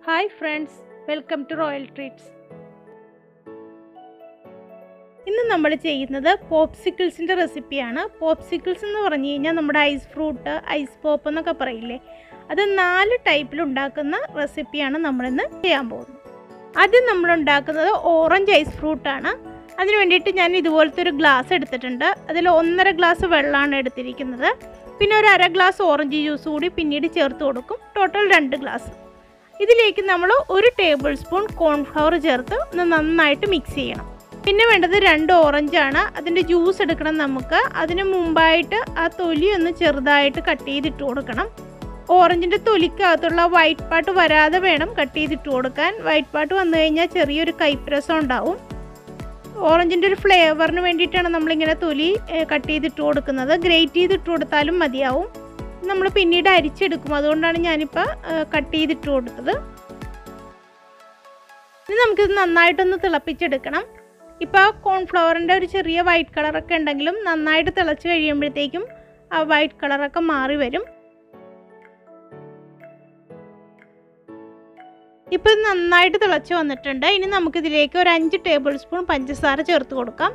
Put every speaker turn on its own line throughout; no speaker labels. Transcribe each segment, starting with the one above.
hi friends welcome to royal treats ഇന്ന് നമ്മൾ ചെയ്യുന്നത് പോപ്സിക്കിൾസിൻ്റെ റെസിപ്പിയാണ് പോപ്സിക്കിൾസ് എന്ന് പറഞ്ഞു കഴിഞ്ഞാൽ നമ്മുടെ ഐസ് ഫ്രൂട്ട് ഐസ് പോപ്പ് എന്നൊക്കെ പറയില്ലേ അത് നാല് ടൈപ്പിൽ ഉണ്ടാക്കുന്ന റെസിപ്പിയാണ് നമ്മളിന്ന് ചെയ്യാൻ പോകുന്നത് ആദ്യം നമ്മൾ ഉണ്ടാക്കുന്നത് ഓറഞ്ച് ഐസ് ഫ്രൂട്ടാണ് അതിന് വേണ്ടിയിട്ട് ഞാൻ ഇതുപോലത്തെ ഒരു ഗ്ലാസ് എടുത്തിട്ടുണ്ട് അതിൽ ഒന്നര ഗ്ലാസ് വെള്ളമാണ് എടുത്തിരിക്കുന്നത് പിന്നെ ഒരു അര ഗ്ലാസ് ഓറഞ്ച് ജ്യൂസ് കൂടി പിന്നീട് ചേർത്ത് കൊടുക്കും ടോട്ടൽ രണ്ട് ഗ്ലാസ് ഇതിലേക്ക് നമ്മൾ ഒരു ടേബിൾ സ്പൂൺ കോൺഫ്ലവർ ചേർത്ത് ഒന്ന് നന്നായിട്ട് മിക്സ് ചെയ്യണം പിന്നെ വേണ്ടത് രണ്ട് ഓറഞ്ചാണ് അതിൻ്റെ ജ്യൂസ് എടുക്കണം നമുക്ക് അതിന് മുമ്പായിട്ട് ആ തൊലി ഒന്ന് ചെറുതായിട്ട് കട്ട് ചെയ്തിട്ട് കൊടുക്കണം ഓറഞ്ചിൻ്റെ തൊലിക്കകത്തുള്ള വൈറ്റ് പാർട്ട് വരാതെ വേണം കട്ട് ചെയ്തിട്ട് കൊടുക്കാൻ വൈറ്റ് പാർട്ട് വന്നു കഴിഞ്ഞാൽ ചെറിയൊരു കൈപ്രസം ഉണ്ടാവും ഓറഞ്ചിൻ്റെ ഒരു ഫ്ലേവറിന് വേണ്ടിയിട്ടാണ് നമ്മളിങ്ങനെ തൊലി കട്ട് ചെയ്തിട്ട് കൊടുക്കുന്നത് ഗ്രേറ്റ് ചെയ്തിട്ട് കൊടുത്താലും മതിയാവും നമ്മൾ പിന്നീട് അരിച്ചെടുക്കും അതുകൊണ്ടാണ് ഞാനിപ്പോൾ കട്ട് ചെയ്തിട്ട് കൊടുത്തത് ഇനി നമുക്കിത് നന്നായിട്ടൊന്ന് തിളപ്പിച്ചെടുക്കണം ഇപ്പോൾ കോൺഫ്ലവറിൻ്റെ ഒരു ചെറിയ വൈറ്റ് കളറൊക്കെ ഉണ്ടെങ്കിലും നന്നായിട്ട് തിളച്ച് കഴിയുമ്പോഴത്തേക്കും ആ വൈറ്റ് കളറൊക്കെ മാറി വരും ഇപ്പോൾ ഇത് നന്നായിട്ട് തിളച്ച് വന്നിട്ടുണ്ട് ഇനി നമുക്കിതിലേക്ക് ഒരു അഞ്ച് ടേബിൾ സ്പൂൺ പഞ്ചസാര ചേർത്ത് കൊടുക്കാം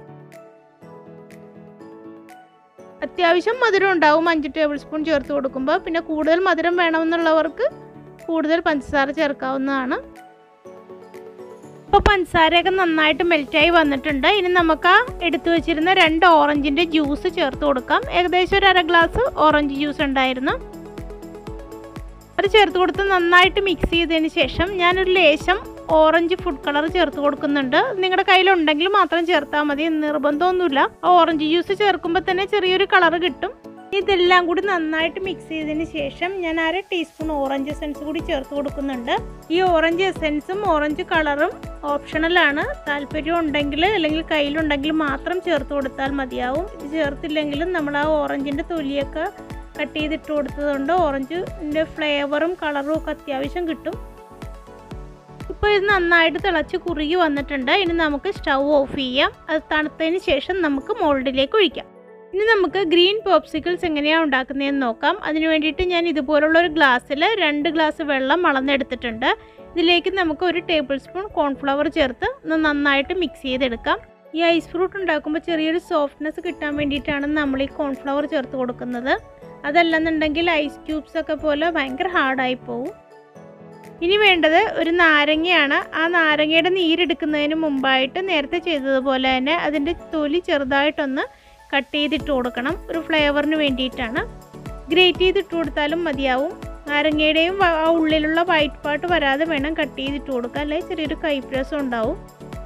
അത്യാവശ്യം മധുരം ഉണ്ടാവും അഞ്ച് ടേബിൾ സ്പൂൺ ചേർത്ത് കൊടുക്കുമ്പോൾ പിന്നെ കൂടുതൽ മധുരം വേണമെന്നുള്ളവർക്ക് കൂടുതൽ പഞ്ചസാര ചേർക്കാവുന്നതാണ് ഇപ്പോൾ പഞ്ചസാരയൊക്കെ നന്നായിട്ട് മെൽറ്റായി വന്നിട്ടുണ്ട് ഇനി നമുക്ക് ആ എടുത്തു വെച്ചിരുന്ന രണ്ട് ഓറഞ്ചിൻ്റെ ജ്യൂസ് ചേർത്ത് കൊടുക്കാം ഏകദേശം ഒരു അര ഗ്ലാസ് ഓറഞ്ച് ജ്യൂസ് ഉണ്ടായിരുന്നു അത് ചേർത്ത് കൊടുത്ത് നന്നായിട്ട് മിക്സ് ചെയ്തതിന് ശേഷം ഞാനൊരു ലേശം ഓറഞ്ച് ഫുഡ് കളർ ചേർത്ത് കൊടുക്കുന്നുണ്ട് നിങ്ങളുടെ കയ്യിലുണ്ടെങ്കിൽ മാത്രം ചേർത്താൽ മതി നിർബന്ധമൊന്നുമില്ല ഓറഞ്ച് ജ്യൂസ് ചേർക്കുമ്പോൾ തന്നെ ചെറിയൊരു കളർ കിട്ടും ഇതെല്ലാം കൂടി നന്നായിട്ട് മിക്സ് ചെയ്തതിന് ശേഷം ഞാൻ അര ടീസ്പൂൺ ഓറഞ്ച് എസൻസ് കൂടി ചേർത്ത് കൊടുക്കുന്നുണ്ട് ഈ ഓറഞ്ച് എസൻസും ഓറഞ്ച് കളറും ഓപ്ഷണലാണ് താല്പര്യം ഉണ്ടെങ്കിൽ അല്ലെങ്കിൽ കയ്യിലുണ്ടെങ്കിൽ മാത്രം ചേർത്ത് കൊടുത്താൽ മതിയാവും ഇത് ചേർത്തില്ലെങ്കിലും നമ്മൾ ആ ഓറഞ്ചിൻ്റെ തൊലിയൊക്കെ കട്ട് ചെയ്തിട്ട് കൊടുത്തതുകൊണ്ട് ഓറഞ്ചിൻ്റെ ഫ്ലേവറും കളറും ഒക്കെ അത്യാവശ്യം കിട്ടും ഇപ്പോൾ ഇത് നന്നായിട്ട് തിളച്ച് കുറുകി വന്നിട്ടുണ്ട് ഇനി നമുക്ക് സ്റ്റൗ ഓഫ് ചെയ്യാം അത് തണുത്തതിന് ശേഷം നമുക്ക് മോൾഡിലേക്ക് ഒഴിക്കാം ഇനി നമുക്ക് ഗ്രീൻ പോപ്സിക്കിൾസ് എങ്ങനെയാണ് ഉണ്ടാക്കുന്നതെന്ന് നോക്കാം അതിന് വേണ്ടിയിട്ട് ഞാൻ ഇതുപോലുള്ള ഒരു ഗ്ലാസ്സിൽ രണ്ട് ഗ്ലാസ് വെള്ളം അളന്നെടുത്തിട്ടുണ്ട് ഇതിലേക്ക് നമുക്ക് ഒരു ടേബിൾ സ്പൂൺ കോൺഫ്ലവർ ചേർത്ത് ഒന്ന് നന്നായിട്ട് മിക്സ് ചെയ്തെടുക്കാം ഈ ഐസ് ഫ്രൂട്ട് ഉണ്ടാക്കുമ്പോൾ ചെറിയൊരു സോഫ്റ്റ്നെസ് കിട്ടാൻ വേണ്ടിയിട്ടാണ് നമ്മൾ ഈ കോൺഫ്ലവർ ചേർത്ത് കൊടുക്കുന്നത് അതല്ലെന്നുണ്ടെങ്കിൽ ഐസ് ക്യൂബ്സ് ഒക്കെ പോലെ ഭയങ്കര ഹാർഡായി പോവും ഇനി വേണ്ടത് ഒരു നാരങ്ങയാണ് ആ നാരങ്ങയുടെ നീരെടുക്കുന്നതിന് മുമ്പായിട്ട് നേരത്തെ ചെയ്തതുപോലെ തന്നെ അതിൻ്റെ തൊലി ചെറുതായിട്ടൊന്ന് കട്ട് ചെയ്തിട്ട് കൊടുക്കണം ഒരു ഫ്ലേവറിന് വേണ്ടിയിട്ടാണ് ഗ്രേറ്റ് ചെയ്തിട്ട് കൊടുത്താലും മതിയാവും നാരങ്ങയുടെയും ആ ഉള്ളിലുള്ള വൈറ്റ് പാർട്ട് വരാതെ വേണം കട്ട് ചെയ്തിട്ട് കൊടുക്കുക അല്ലെങ്കിൽ ചെറിയൊരു കൈപ്രസം ഉണ്ടാവും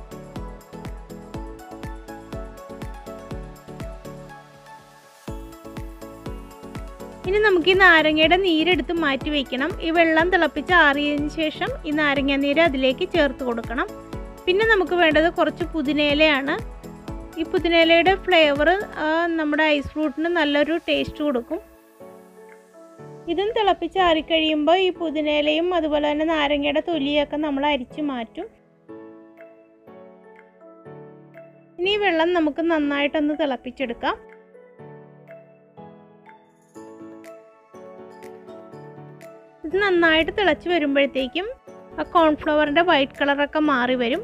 ഇനി നമുക്ക് ഈ നാരങ്ങയുടെ നീരെടുത്ത് മാറ്റി വെക്കണം ഈ വെള്ളം തിളപ്പിച്ച് ആറിയതിന് ശേഷം ഈ നാരങ്ങ നീര് അതിലേക്ക് ചേർത്ത് കൊടുക്കണം പിന്നെ നമുക്ക് വേണ്ടത് കുറച്ച് പുതിനയിലയാണ് ഈ പുതിനയിലയുടെ ഫ്ലേവർ നമ്മുടെ ഐസ് ഫ്രൂട്ടിന് നല്ലൊരു ടേസ്റ്റ് കൊടുക്കും ഇതും തിളപ്പിച്ച് ആറിക്കഴിയുമ്പോൾ ഈ പുതിനയിലയും അതുപോലെ തന്നെ നാരങ്ങയുടെ തൊലിയൊക്കെ നമ്മൾ അരിച്ചു മാറ്റും ഇനി ഈ വെള്ളം നമുക്ക് നന്നായിട്ടൊന്ന് തിളപ്പിച്ചെടുക്കാം ഇത് നന്നായിട്ട് തിളച്ച് വരുമ്പോഴത്തേക്കും ആ കോൺഫ്ലവറിൻ്റെ വൈറ്റ് കളറൊക്കെ മാറി വരും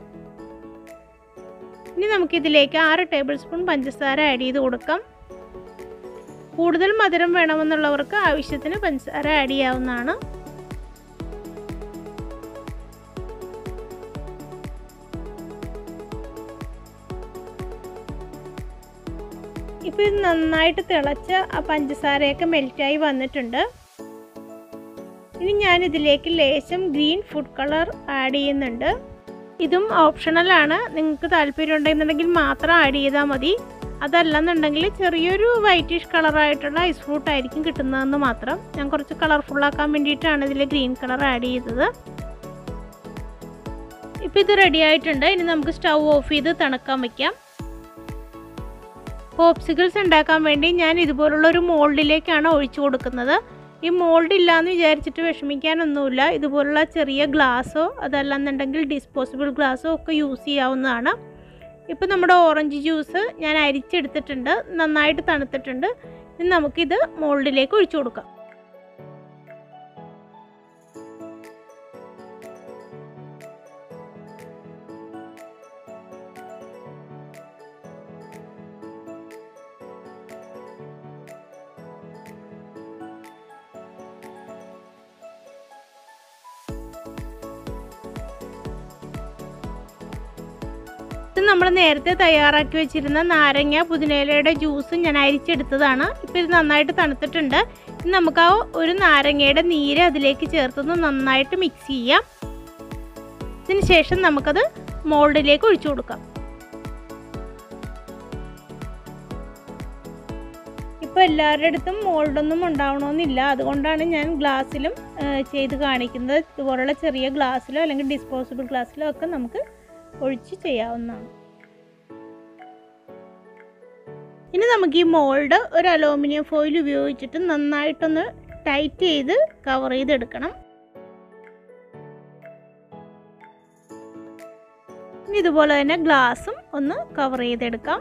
ഇനി നമുക്കിതിലേക്ക് ആറ് ടേബിൾ സ്പൂൺ പഞ്ചസാര ആഡ് ചെയ്ത് കൊടുക്കാം കൂടുതൽ മധുരം വേണമെന്നുള്ളവർക്ക് ആവശ്യത്തിന് പഞ്ചസാര ആഡ് ചെയ്യാവുന്നതാണ് ഇപ്പോൾ ഇത് നന്നായിട്ട് തിളച്ച് ആ പഞ്ചസാരയൊക്കെ മെൽറ്റായി വന്നിട്ടുണ്ട് ഇനി ഞാൻ ഇതിലേക്ക് ലേശം ഗ്രീൻ ഫുഡ് കളർ ആഡ് ചെയ്യുന്നുണ്ട് ഇതും ഓപ്ഷണലാണ് നിങ്ങൾക്ക് താല്പര്യം ഉണ്ടെന്നുണ്ടെങ്കിൽ മാത്രം ആഡ് ചെയ്താൽ മതി അതല്ലെന്നുണ്ടെങ്കിൽ ചെറിയൊരു വൈറ്റിഷ് കളറായിട്ടുള്ള ഐസ് ഫ്രൂട്ട് ആയിരിക്കും കിട്ടുന്നതെന്ന് മാത്രം ഞാൻ കുറച്ച് കളർഫുള്ളാക്കാൻ വേണ്ടിയിട്ടാണ് ഇതിൽ ഗ്രീൻ കളർ ആഡ് ചെയ്തത് ഇപ്പോൾ ഇത് റെഡി ആയിട്ടുണ്ട് ഇനി നമുക്ക് സ്റ്റൗ ഓഫ് ചെയ്ത് തണുക്കാൻ വയ്ക്കാം പോപ്സിക്കിൾസ് ഉണ്ടാക്കാൻ വേണ്ടി ഞാൻ ഇതുപോലുള്ള ഒരു മോൾഡിലേക്കാണ് ഒഴിച്ചു കൊടുക്കുന്നത് ഈ മോൾഡ് ഇല്ലയെന്ന് വിചാരിച്ചിട്ട് വിഷമിക്കാനൊന്നുമില്ല ഇതുപോലുള്ള ചെറിയ ഗ്ലാസ്സോ അതല്ലെന്നുണ്ടെങ്കിൽ ഡിസ്പോസിബിൾ ഗ്ലാസ്സോ ഒക്കെ യൂസ് ചെയ്യാവുന്നതാണ് ഇപ്പോൾ നമ്മുടെ ഓറഞ്ച് ജ്യൂസ് ഞാൻ അരിച്ചെടുത്തിട്ടുണ്ട് നന്നായിട്ട് തണുത്തിട്ടുണ്ട് ഇനി നമുക്കിത് മോൾഡിലേക്ക് ഒഴിച്ചു കൊടുക്കാം ഇത് നമ്മൾ നേരത്തെ തയ്യാറാക്കി വെച്ചിരുന്ന നാരങ്ങ പുതിനയിലയുടെ ജ്യൂസ് ഞാൻ അരിച്ചെടുത്തതാണ് ഇപ്പോൾ ഇത് നന്നായിട്ട് തണുത്തിട്ടുണ്ട് ഇനി നമുക്ക് ആ ഒരു നാരങ്ങയുടെ നീര് അതിലേക്ക് ചേർത്തൊന്ന് നന്നായിട്ട് മിക്സ് ചെയ്യാം ഇതിന് ശേഷം നമുക്കത് മോൾഡിലേക്ക് ഒഴിച്ചു കൊടുക്കാം ഇപ്പോൾ എല്ലാവരുടെ അടുത്തും മോൾഡൊന്നും ഉണ്ടാവണമെന്നില്ല അതുകൊണ്ടാണ് ഞാൻ ഗ്ലാസ്സിലും ചെയ്ത് കാണിക്കുന്നത് ഇതുപോലുള്ള ചെറിയ ഗ്ലാസ്സിലോ അല്ലെങ്കിൽ ഡിസ്പോസിബിൾ ഗ്ലാസ്സിലോ ഒക്കെ നമുക്ക് ഒഴിച്ച് ചെയ്യാവുന്നതാണ് ഇനി നമുക്ക് ഈ മോൾഡ് ഒരു അലൂമിനിയം ഫോയിൽ ഉപയോഗിച്ചിട്ട് നന്നായിട്ടൊന്ന് ടൈറ്റ് ചെയ്ത് കവർ ചെയ്തെടുക്കണം ഇനി ഇതുപോലെ തന്നെ ഗ്ലാസും ഒന്ന് കവർ ചെയ്തെടുക്കാം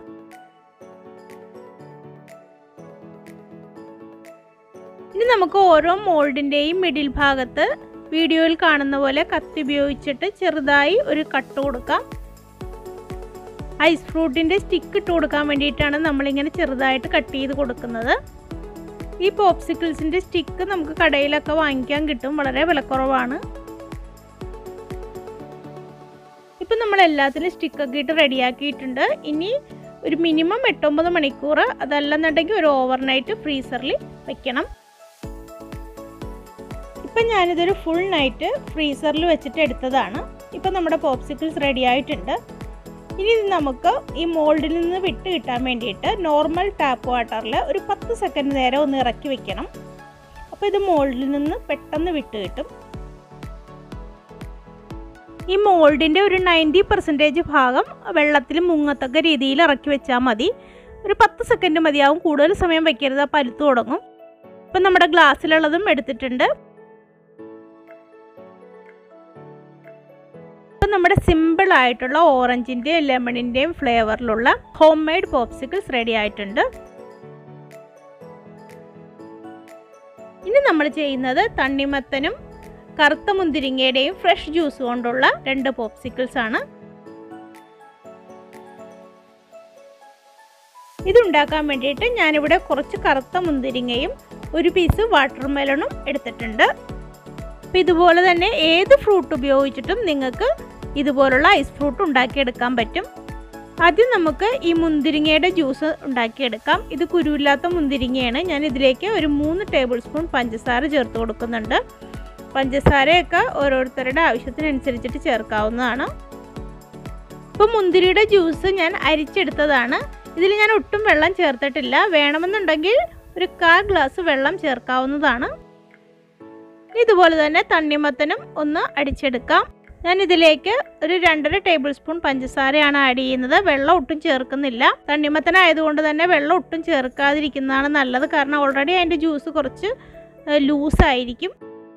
ഇനി നമുക്ക് ഓരോ മോൾഡിൻ്റെയും മിഡിൽ ഭാഗത്ത് വീഡിയോയിൽ കാണുന്ന പോലെ കത്തി ഉപയോഗിച്ചിട്ട് ചെറുതായി ഒരു കട്ട് കൊടുക്കാം ഐസ് ഫ്രൂട്ടിൻ്റെ സ്റ്റിക്ക് ഇട്ട് കൊടുക്കാൻ വേണ്ടിയിട്ടാണ് നമ്മളിങ്ങനെ ചെറുതായിട്ട് കട്ട് ചെയ്ത് കൊടുക്കുന്നത് ഈ പോപ്സിക്കിൾസിൻ്റെ സ്റ്റിക്ക് നമുക്ക് കടയിലൊക്കെ വാങ്ങിക്കാൻ കിട്ടും വളരെ വിലക്കുറവാണ് ഇപ്പം നമ്മൾ എല്ലാത്തിലും സ്റ്റിക്കൊക്കെ ഇട്ട് റെഡിയാക്കിയിട്ടുണ്ട് ഇനി ഒരു മിനിമം എട്ടൊമ്പത് മണിക്കൂർ അതല്ലെന്നുണ്ടെങ്കിൽ ഒരു ഓവർനൈറ്റ് ഫ്രീസറിൽ വെക്കണം ഇപ്പം ഞാനിതൊരു ഫുൾ നൈറ്റ് ഫ്രീസറിൽ വെച്ചിട്ട് എടുത്തതാണ് ഇപ്പം നമ്മുടെ പോപ്സിക്കിൾസ് റെഡി ആയിട്ടുണ്ട് ഇനി ഇത് നമുക്ക് ഈ മോൾഡിൽ നിന്ന് വിട്ട് കിട്ടാൻ വേണ്ടിയിട്ട് നോർമൽ ടാപ്പ് വാട്ടറിൽ ഒരു പത്ത് സെക്കൻഡ് നേരം ഒന്ന് ഇറക്കി വെക്കണം അപ്പോൾ ഇത് മോൾഡിൽ നിന്ന് പെട്ടെന്ന് വിട്ട് കിട്ടും ഈ മോൾഡിൻ്റെ ഒരു നയൻറ്റി പെർസെൻറ്റേജ് ഭാഗം വെള്ളത്തിൽ മുങ്ങത്തക്ക രീതിയിൽ ഇറക്കി വെച്ചാൽ മതി ഒരു പത്ത് സെക്കൻഡ് മതിയാവും കൂടുതൽ സമയം വെക്കരുത് ആ പരുത്ത് തുടങ്ങും ഇപ്പം നമ്മുടെ ഗ്ലാസ്സിലുള്ളതും എടുത്തിട്ടുണ്ട് ഇപ്പം നമ്മുടെ സിമ്പിൾ ആയിട്ടുള്ള ഓറഞ്ചിൻ്റെയും ലെമണിൻ്റെയും ഫ്ലേവറിലുള്ള ഹോം മെയ്ഡ് പോപ്സിക്കിൾസ് റെഡി ആയിട്ടുണ്ട് ഇനി നമ്മൾ ചെയ്യുന്നത് തണ്ണിമത്തനും കറുത്ത മുന്തിരിങ്ങയുടെയും ഫ്രഷ് ജ്യൂസ് കൊണ്ടുള്ള രണ്ട് പോപ്സിക്കിൾസ് ആണ് ഇതുണ്ടാക്കാൻ വേണ്ടിയിട്ട് ഞാനിവിടെ കുറച്ച് കറുത്ത മുന്തിരിങ്ങയും ഒരു പീസ് വാട്ടർ മെലണും എടുത്തിട്ടുണ്ട് അപ്പം ഇതുപോലെ തന്നെ ഏത് ഫ്രൂട്ട് ഉപയോഗിച്ചിട്ടും നിങ്ങൾക്ക് ഇതുപോലുള്ള ഐസ് ഫ്രൂട്ട് ഉണ്ടാക്കിയെടുക്കാൻ പറ്റും ആദ്യം നമുക്ക് ഈ മുന്തിരിങ്ങയുടെ ജ്യൂസ് ഉണ്ടാക്കിയെടുക്കാം ഇത് കുരുവില്ലാത്ത മുന്തിരിങ്ങയാണ് ഞാൻ ഇതിലേക്ക് ഒരു മൂന്ന് ടേബിൾ സ്പൂൺ പഞ്ചസാര ചേർത്ത് കൊടുക്കുന്നുണ്ട് പഞ്ചസാരയൊക്കെ ഓരോരുത്തരുടെ ആവശ്യത്തിനനുസരിച്ചിട്ട് ചേർക്കാവുന്നതാണ് ഇപ്പോൾ മുന്തിരിയുടെ ജ്യൂസ് ഞാൻ അരിച്ചെടുത്തതാണ് ഇതിൽ ഞാൻ ഒട്ടും വെള്ളം ചേർത്തിട്ടില്ല വേണമെന്നുണ്ടെങ്കിൽ ഒരു കാ ഗ്ലാസ് വെള്ളം ചേർക്കാവുന്നതാണ് ഇതുപോലെ തന്നെ തണ്ണിമത്തനും ഒന്ന് അടിച്ചെടുക്കാം ഞാൻ ഇതിലേക്ക് ഒരു രണ്ടര ടേബിൾ സ്പൂൺ പഞ്ചസാരയാണ് ആഡ് ചെയ്യുന്നത് വെള്ളം ഒട്ടും ചേർക്കുന്നില്ല തണ്ണിമത്തനായതുകൊണ്ട് തന്നെ വെള്ളം ഒട്ടും ചേർക്കാതിരിക്കുന്നതാണ് നല്ലത് കാരണം ഓൾറെഡി അതിൻ്റെ ജ്യൂസ് കുറച്ച് ലൂസായിരിക്കും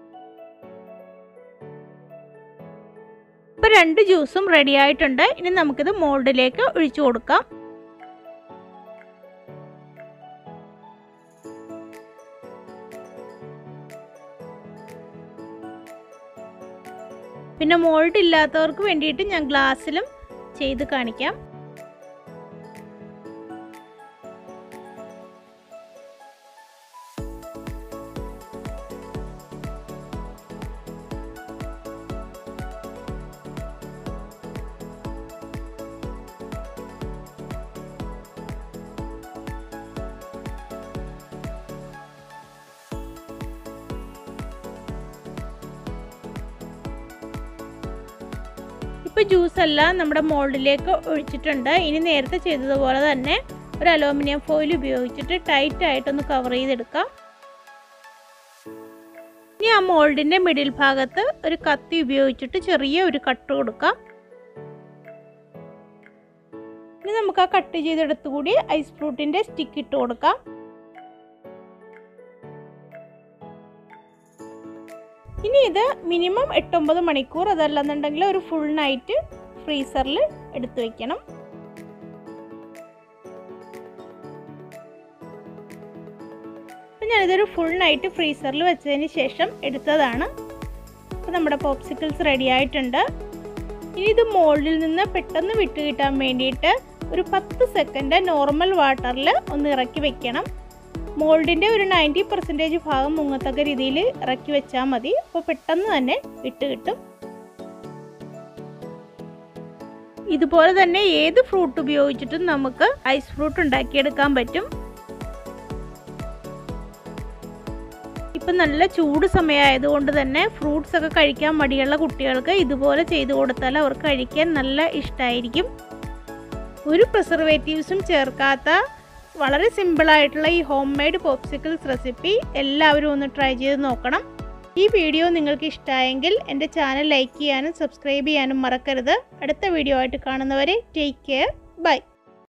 ഇപ്പോൾ രണ്ട് ജ്യൂസും റെഡി ആയിട്ടുണ്ട് ഇനി നമുക്കിത് മോൾഡിലേക്ക് ഒഴിച്ചു കൊടുക്കാം പിന്നെ മോൾഡ് ഇല്ലാത്തവർക്ക് വേണ്ടിയിട്ട് ഞാൻ ഗ്ലാസ്സിലും ചെയ്ത് കാണിക്കാം ഇപ്പോൾ ജ്യൂസ് എല്ലാം നമ്മുടെ മോൾഡിലേക്ക് ഒഴിച്ചിട്ടുണ്ട് ഇനി നേരത്തെ ചെയ്തതുപോലെ തന്നെ ഒരു അലൂമിനിയം ഫോയിൽ ഉപയോഗിച്ചിട്ട് ടൈറ്റ് ആയിട്ടൊന്ന് കവർ ചെയ്തെടുക്കാം ഇനി ആ മോൾഡിൻ്റെ മിഡിൽ ഭാഗത്ത് ഒരു കത്തി ഉപയോഗിച്ചിട്ട് ചെറിയ ഒരു കട്ട് കൊടുക്കാം ഇനി നമുക്ക് ആ കട്ട് ചെയ്തെടുത്തുകൂടി ഐസ് ഫ്രൂട്ടിൻ്റെ സ്റ്റിക്ക് ഇട്ട് കൊടുക്കാം ഇനി ഇത് മിനിമം എട്ടൊമ്പത് മണിക്കൂർ അതല്ലെന്നുണ്ടെങ്കിൽ ഒരു ഫുൾ നൈറ്റ് ഫ്രീസറിൽ എടുത്തു വെക്കണം അപ്പം ഞാനിതൊരു ഫുൾ നൈറ്റ് ഫ്രീസറിൽ വെച്ചതിന് ശേഷം എടുത്തതാണ് അപ്പോൾ നമ്മുടെ പോപ്സിക്കിൾസ് റെഡി ആയിട്ടുണ്ട് ഇനി ഇത് മോൾഡിൽ നിന്ന് പെട്ടെന്ന് വിട്ട് കിട്ടാൻ വേണ്ടിയിട്ട് ഒരു പത്ത് സെക്കൻഡ് നോർമൽ വാട്ടറിൽ ഒന്ന് ഇറക്കി വെക്കണം മോൾഡിൻ്റെ ഒരു നയൻറ്റി പെർസെൻറ്റേജ് ഭാഗം മുങ്ങത്തക്ക രീതിയിൽ ഇറക്കി വെച്ചാൽ മതി അപ്പോൾ പെട്ടെന്ന് തന്നെ വിട്ട് കിട്ടും ഇതുപോലെ തന്നെ ഏത് ഫ്രൂട്ട് ഉപയോഗിച്ചിട്ടും നമുക്ക് ഐസ് ഫ്രൂട്ട് ഉണ്ടാക്കിയെടുക്കാൻ പറ്റും ഇപ്പം നല്ല ചൂട് സമയമായതുകൊണ്ട് തന്നെ ഫ്രൂട്ട്സ് ഒക്കെ കഴിക്കാൻ മടിയുള്ള കുട്ടികൾക്ക് ഇതുപോലെ ചെയ്തു കൊടുത്താൽ അവർക്ക് കഴിക്കാൻ നല്ല ഇഷ്ടമായിരിക്കും ഒരു പ്രിസർവേറ്റീവ്സും ചേർക്കാത്ത വളരെ സിമ്പിളായിട്ടുള്ള ഈ ഹോം മെയ്ഡ് പോപ്സിക്കിൾസ് റെസിപ്പി എല്ലാവരും ഒന്ന് ട്രൈ ചെയ്ത് നോക്കണം ഈ വീഡിയോ നിങ്ങൾക്ക് ഇഷ്ടമായെങ്കിൽ എൻ്റെ ചാനൽ ലൈക്ക് ചെയ്യാനും സബ്സ്ക്രൈബ് ചെയ്യാനും മറക്കരുത് അടുത്ത വീഡിയോ ആയിട്ട് കാണുന്നവരെ ടേക്ക് കെയർ ബൈ